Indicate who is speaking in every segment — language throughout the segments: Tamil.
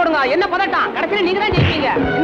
Speaker 1: போடுங்க என்ன பதட்டம் கடைசியில நீங்க தான் ஜெயிப்பீங்க என்ன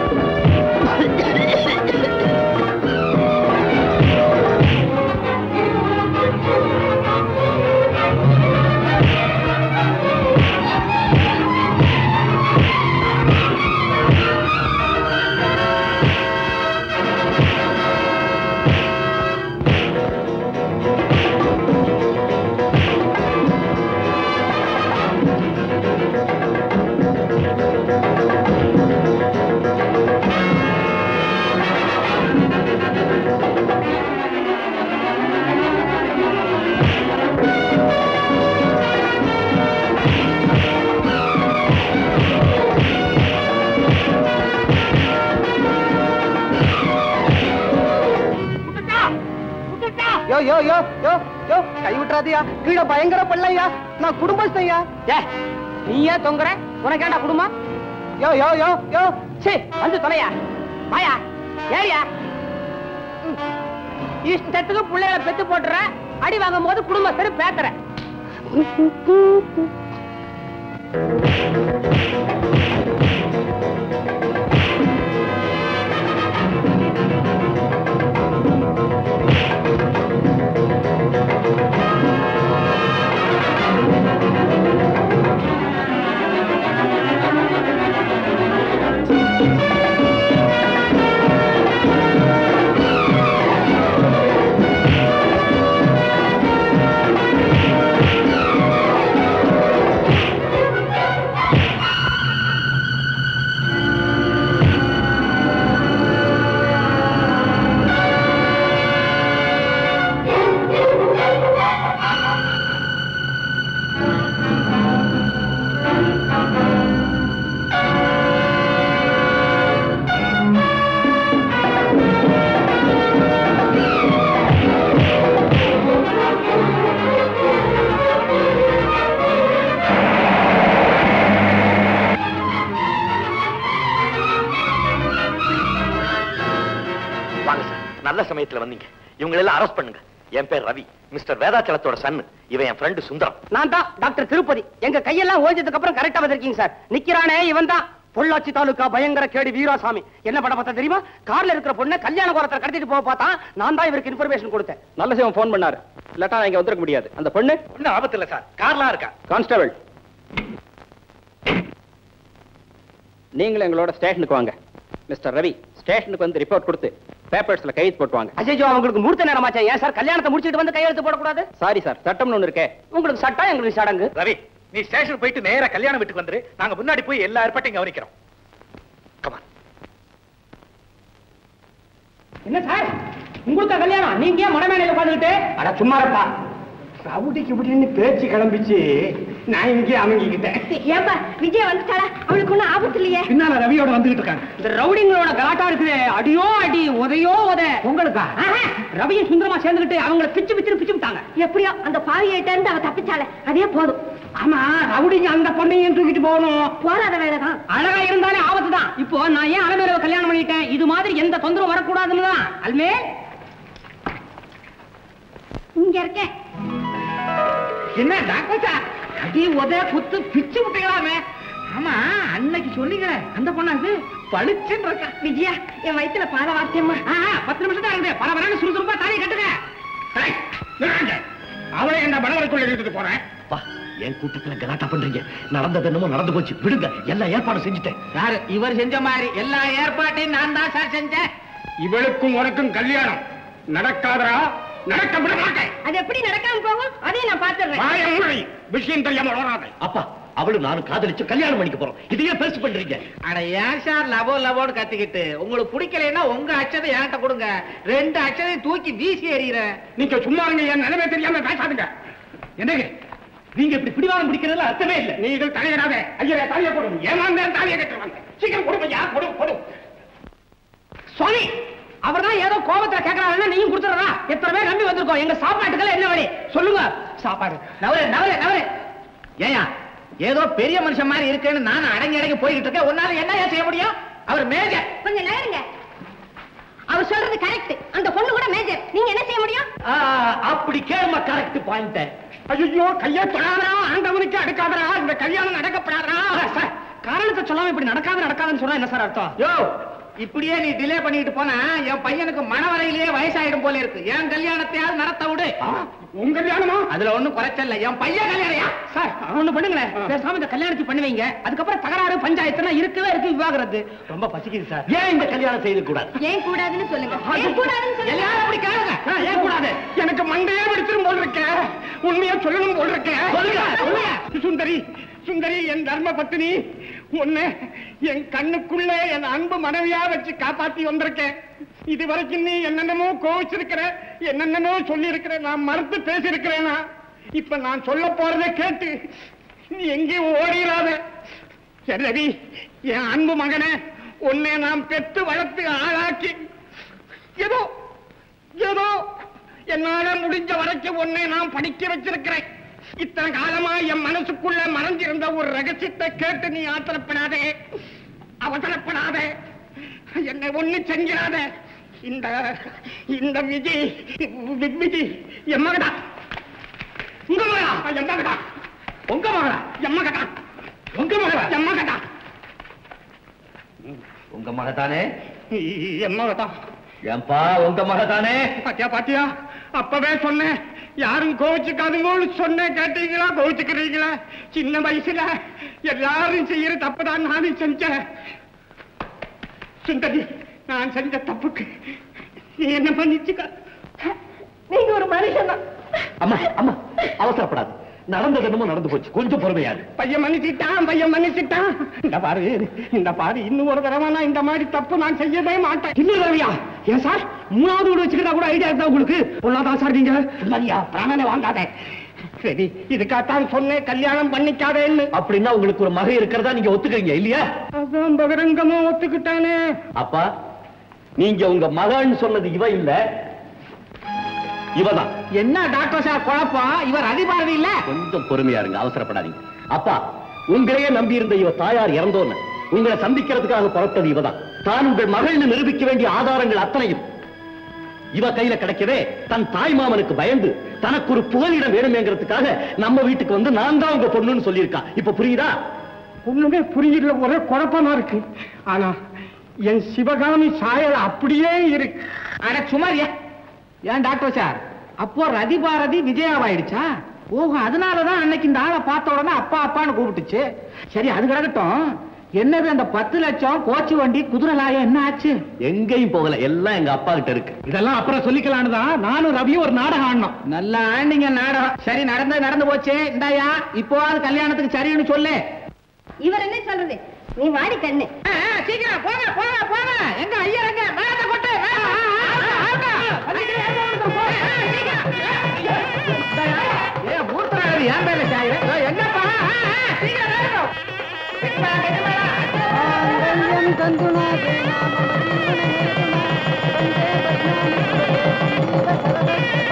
Speaker 2: யோ யோ யோ யோ யோ கை விட்டுறாதியா கீழே பயங்கர பள்ளையா நான் குடும்பஸ்தையா
Speaker 1: ஏ நீயே தொங்குற உனக்கு ஏன்டா குடும்பம்
Speaker 2: யோ யோ யோ யோ
Speaker 1: சே வந்து தொலையா வாயா ஏறியா ம். இஷ்டத்துக்கு பிள்ளைகளை பெத்து போட்டுற அடி வாங்கும் போது குடும்பஸ்தரு பேத்துற
Speaker 3: வாங்க சார் நல்ல சமயத்துல வந்தீங்க இவங்க எல்லாம் அரெஸ்ட் பண்ணுங்க என் பேர் ரவி மிஸ்டர் வேதாச்சலத்தோட சன்னு இவன் என் ஃப்ரெண்டு சுந்தரம்
Speaker 1: நான் தான் டாக்டர் திருப்பதி எங்க கையெல்லாம் ஓஞ்சதுக்கு அப்புறம் கரெக்டா வந்திருக்கீங்க சார் நிக்கிறானே இவன் தான் பொள்ளாச்சி தாலுகா பயங்கர கேடி வீராசாமி என்ன பட பார்த்தா தெரியுமா கார்ல இருக்கிற பொண்ணை கல்யாண கோரத்தை கடத்திட்டு போக பார்த்தா நான் தான் இவருக்கு இன்ஃபர்மேஷன் கொடுத்தேன்
Speaker 4: நல்ல சிவம் ஃபோன் பண்ணாரு இல்லாட்டா நான் இங்க வந்திருக்க முடியாது அந்த பொண்ணு
Speaker 3: ஒன்னும் ஆபத்து இல்ல சார் கார்லாம் இருக்கா
Speaker 4: கான்ஸ்டபிள் நீங்களும் எங்களோட ஸ்டேஷனுக்கு வாங்க மிஸ்டர் ரவி ஸ்டேஷனுக்கு வந்து ரிப்போர்ட் கொடுத்து பேப்பர்ஸ்ல கையெழுத்து போட்டு வாங்க
Speaker 1: அஜய்ஜோ அவங்களுக்கு மூர்த்த நேரமாச்சா ஏன் சார் கல்யாணத்தை முடிச்சிட்டு வந்து கையெழுத்து போடக்கூடாது
Speaker 4: சாரி சார் சட்டம்னு ஒண்ணு இருக்கே
Speaker 1: உங்களுக்கு சட்டம் எங்களுக்கு சடங்கு
Speaker 3: ரவி நீ ஸ்டேஷன் போயிட்டு நேரா கல்யாண வீட்டுக்கு வந்துரு நாங்க முன்னாடி போய் எல்லா ஏற்பாட்டையும் கவனிக்கிறோம் கமான்
Speaker 1: என்ன சார் உங்களுக்கு கல்யாணம் நீங்க ஏன் மடமேடையில உட்காந்துக்கிட்டு
Speaker 2: அட சும்மாரப்பா ரவுடிக்கு இப்படின்னு பேச்சு கிளம்பிச்சு நான் இங்கே அமைங்கிக்கிட்டேன்
Speaker 5: ஏப்பா விஜய் வந்துட்டாளா அவளுக்கு ஒண்ணும் ஆபத்து இல்லையே
Speaker 2: பின்னால ரவியோட வந்துகிட்டு இருக்காங்க
Speaker 1: இந்த ரவுடிங்களோட கலாட்டா இருக்குது அடியோ அடி உதையோ உத
Speaker 2: உங்களுக்கா
Speaker 1: ஆஹா, ரவியும் சுந்தரமா சேர்ந்துகிட்டு அவங்கள பிச்சு பிச்சு பிச்சு விட்டாங்க
Speaker 5: எப்படியோ அந்த பாவியிட்ட இருந்து அவ தப்பிச்சாளே அதே போதும்
Speaker 1: ஆமா ரவுடிங்க அந்த பொண்ணையும் தூக்கிட்டு போகணும்
Speaker 5: போராத வேலைதான்
Speaker 1: அழகா இருந்தாலே ஆபத்து தான் இப்போ நான் ஏன் அலமேலவை கல்யாணம் பண்ணிட்டேன் இது மாதிரி எந்த தொந்தரவும் வரக்கூடாதுன்னு தான் அல்மே
Speaker 5: இங்க இருக்கேன்
Speaker 2: என்ன டாக்டர் சார் அடி உத குத்து பிச்சு விட்டீங்களாமே ஆமா அன்னைக்கு சொன்னீங்களே அந்த பொண்ணாது பளிச்சுன்னு இருக்கா
Speaker 5: விஜயா என் வயித்துல பாத வார்த்தையம்மா
Speaker 1: ஆஹா, பத்து நிமிஷம் தான் இருக்குது பரபரன்னு சுறுசுறுப்பா தாலி கட்டுங்க
Speaker 2: அவளை என்ன பணவரைக்குள்ள எடுத்துட்டு போறேன்
Speaker 3: வா என் கூட்டத்துல கலாட்டா பண்றீங்க நடந்தது என்னமோ நடந்து போச்சு விடுங்க எல்லா ஏற்பாடும் செஞ்சுட்டேன்
Speaker 1: சார் இவர் செஞ்ச மாதிரி எல்லா ஏற்பாட்டையும் நான் தான் சார் செஞ்சேன்
Speaker 2: இவளுக்கும் உனக்கும் கல்யாணம் நடக்காதரா நடக்க விட மாட்டேன்
Speaker 5: அது எப்படி நடக்காம போகும் அதையும் நான் பாத்துறேன்
Speaker 2: வாயை மூடி. விஷயம் தெரியாம வளராதே
Speaker 3: அப்பா அவளும் நானும் காதலிச்சு கல்யாணம் பண்ணிக்க போறோம் இதையே பெருசு பண்றீங்க
Speaker 6: அட ஏன் சார் லவோ லவோன்னு கத்திக்கிட்டு உங்களுக்கு பிடிக்கலைன்னா உங்க அச்சதை என்கிட்ட கொடுங்க ரெண்டு அச்சதையும் தூக்கி வீசி எறிகிறேன்
Speaker 2: நீங்க சும்மா இருங்க என் நிலைமை தெரியாம பேசாதுங்க என்னங்க நீங்க இப்படி பிடிவாதம் பிடிக்கிறதுல அர்த்தமே இல்ல நீங்கள் தலையிடாத ஐயா தலையை போடும் ஏமாந்த தலையை கட்டுவாங்க சீக்கிரம் கொடுங்க யா கொடு கொடு
Speaker 1: சுவாமி அவர் தான் ஏதோ கோபத்துல கேட்கறாருன்னா நீயும் கொடுத்துறதா எத்தனை பேர் நம்பி வந்திருக்கோம் எங்க சாப்பாட்டுக்கெல்லாம் என்ன வழி சொல்லுங்க சாப்பாடு
Speaker 6: நவரு நவரு நவரு ஏயா ஏதோ பெரிய மனுஷன் மாதிரி இருக்குன்னு நானும் அடங்கி அடங்கி போய்கிட்டு இருக்கேன் உன்னால என்ன செய்ய முடியும் அவர் மேஜர்
Speaker 5: கொஞ்சம் நேருங்க அவர் சொல்றது கரெக்ட் அந்த பொண்ணு கூட மேஜர் நீங்க என்ன செய்ய முடியும்
Speaker 3: ஆ, அப்படி கேளுமா கரெக்ட் பாயிண்ட்
Speaker 2: ஐயோ கையை தொடாதரா ஆண்டவனுக்கு அடுக்காதரா இந்த கல்யாணம் நடக்கப்படாதரா
Speaker 1: சார் காரணம் காரணத்தை சொல்லாம இப்படி நடக்காது நடக்காதுன்னு சொன்னா என்ன சார் அர்த்தம்
Speaker 6: யோ இப்படியே நீ டிலே பண்ணிட்டு போனா என் பையனுக்கு மனவரையிலேயே வயசாயிடும் போல இருக்கு என் கல்யாணத்தையாவது நடத்த விடு
Speaker 2: உங்க கல்யாணமா
Speaker 6: அதுல ஒண்ணும் குறைச்சல என் பையன் கல்யாணம்
Speaker 1: சார் ஒண்ணு பண்ணுங்களேன் பேசாம இந்த கல்யாணத்தை பண்ணி வைங்க அதுக்கப்புறம் தகராறு பஞ்சாயத்துலாம் இருக்கவே இருக்கு விவாகரத்து ரொம்ப பசிக்குது சார்
Speaker 3: ஏன் இந்த கல்யாணம் செய்து கூடாது
Speaker 5: ஏன் கூடாதுன்னு சொல்லுங்க ஏன் கூடாதுன்னு சொல்லுங்க
Speaker 6: எல்லாரும் அப்படி கேளுங்க
Speaker 1: ஆ, ஏன் கூடாது
Speaker 2: எனக்கு மண்டையே வெடிச்சிரும் போல் இருக்க உண்மையா சொல்லணும் போல் இருக்க
Speaker 6: சொல்லுங்க, சொல்லுங்க.
Speaker 2: சுந்தரி சுந்தரி என் தர்ம பத்தினி உன்னை என் கண்ணுக்குள்ள என் அன்பு மனைவியா வச்சு காப்பாத்தி வந்திருக்கேன் இது வரைக்கும் நீ என்னென்னமோ கோவிச்சிருக்கிற என்னென்னமோ சொல்லி இருக்கிற நான் மறுத்து பேசியிருக்கிறேனா இப்ப நான் சொல்ல போறதை கேட்டு நீ எங்கேயும் ஓடிடாத சரி ரவி என் அன்பு மகனே உன்னை நான் பெற்று வளர்த்து ஆளாக்கி ஏதோ ஏதோ என்னால முடிஞ்ச வரைக்கும் உன்னை நான் படிக்க வச்சிருக்கிறேன் இத்தனை காலமா என் மனசுக்குள்ள மறைஞ்சிருந்த ஒரு ரகசியத்தை கேட்டு நீ ஆத்திரப்படாதே அவசரப்படாதே என்னை ஒண்ணு செஞ்சிடாத இந்த இந்த விஜி வி- விஜி என் மகடா உங்க மகடா என் மகடா உங்க மகடா என் மகடா உங்க மகடா என் மகடா
Speaker 3: உங்க மகதானே
Speaker 2: என் மகடா
Speaker 3: ஏன்பா உங்க மகதானே
Speaker 2: பாத்தியா பாத்தியா அப்பவே சொன்னேன் யாரும் கோவிச்சுக்காதுங்கன்னு சொன்னேன் கேட்டீங்களா கோவிச்சுக்கிறீங்களா சின்ன வயசுல எல்லாரும் செய்யற தப்புதான் நானும் செஞ்சேன் சுந்தரி நான் செஞ்ச தப்புக்கு நீ என்ன மன்னிச்சுக்க
Speaker 5: நீங்க ஒரு மனுஷன் தான்
Speaker 3: அம்மா அம்மா அவசரப்படாது நடந்தது என்னமோ நடந்து போச்சு கொஞ்சம் பொறுமையாது
Speaker 2: பையன் மன்னிச்சுட்டான் பையன் மன்னிச்சுட்டான் இந்த பாரு இந்த பாரு இன்னும் ஒரு தடவை நான் இந்த மாதிரி தப்பு நான் செய்யவே மாட்டேன்
Speaker 1: இன்னொரு தடவையா ஏன் சார் மூணாவது வீடு வச்சுக்கிட்டா கூட ஐடியா இருந்தா உங்களுக்கு பொண்ணாதான் சார் நீங்க
Speaker 2: சுந்தரியா பிராணனை வாங்காத சரி இதுக்காகத்தான் சொன்னேன் கல்யாணம் பண்ணிக்காதேன்னு
Speaker 3: அப்படின்னா உங்களுக்கு ஒரு மகை இருக்கிறதா நீங்க ஒத்துக்கிறீங்க இல்லையா
Speaker 2: அதான் பகிரங்கமா ஒத்துக்கிட்டானே
Speaker 3: அப்பா நீங்க உங்க மகன் சொன்னது இவ இல்ல இவதான்
Speaker 6: என்ன டாக்டர் சார் குழப்பம் இவர் அதிபாரதி இல்ல
Speaker 3: கொஞ்சம் பொறுமையா இருங்க அவசரப்படாதீங்க அப்பா உங்களையே நம்பி இருந்த இவ தாயார் இறந்தோன்னு உங்களை சந்திக்கிறதுக்காக புறப்பட்டது இவதான் தான் உங்கள் மகள்னு நிரூபிக்க வேண்டிய ஆதாரங்கள் அத்தனையும் இவ கையில கிடைக்கவே தன் தாய் மாமனுக்கு பயந்து தனக்கு ஒரு புகலிடம் வேணுமேங்கிறதுக்காக நம்ம வீட்டுக்கு வந்து நான் தான் உங்க பொண்ணுன்னு சொல்லியிருக்கா இப்ப புரியுதா
Speaker 2: ஒண்ணுமே புரியல ஒரே குழப்பமா இருக்கு ஆனா என் சிவகாமி சாயல் அப்படியே இருக்கு
Speaker 6: அட சுமாரியா ஏன் டாக்டர் சார் அப்போ ரதிபாரதி விஜயாவாயிடுச்சா ஓஹோ அதனாலதான் அன்னைக்கு இந்த ஆளை பார்த்த உடனே அப்பா அப்பான்னு கூப்பிட்டுச்சு சரி அது கிடக்கட்டும் என்னது அந்த பத்து லட்சம் கோச்சு வண்டி குதிரை லாயம் என்ன ஆச்சு
Speaker 3: எங்கேயும் போகல எல்லாம் எங்க அப்பா கிட்ட இருக்கு
Speaker 1: இதெல்லாம் அப்புறம் சொல்லிக்கலான்னு தான் நானும் ரவியும் ஒரு நாடகம் ஆடினோம்
Speaker 6: நல்லா ஆண்டிங்க நாடகம் சரி நடந்தது நடந்து போச்சு இந்தாயா இப்போவாது கல்யாணத்துக்கு சரின்னு சொல்லு
Speaker 5: இவர் என்ன சொல்றது நீ வாடி கண்ணு
Speaker 6: ஆ, ஆ, சீக்கிரம் போங்க போங்க போங்க எங்க ஐயா எங்க மேலத்தை கொட்டு மேல, ஆ, ஆ, ஆ, ஆ, ஆ. ஆ, சீக்கிரம். ஏ, மூர்த்தராஜர் என் பேர்ல சாயுது. ஏ, எங்கப்பா ஆ, ஆ, சீக்கிரம் வேணும். கெட்டு மேல, கெட்டு மேல.
Speaker 7: மாங்கல்யம் தந்துனா தேனா மம ஜீவன ஹேதுனா வந்தே பத்மானி ஜீவ சரதஸ்வதி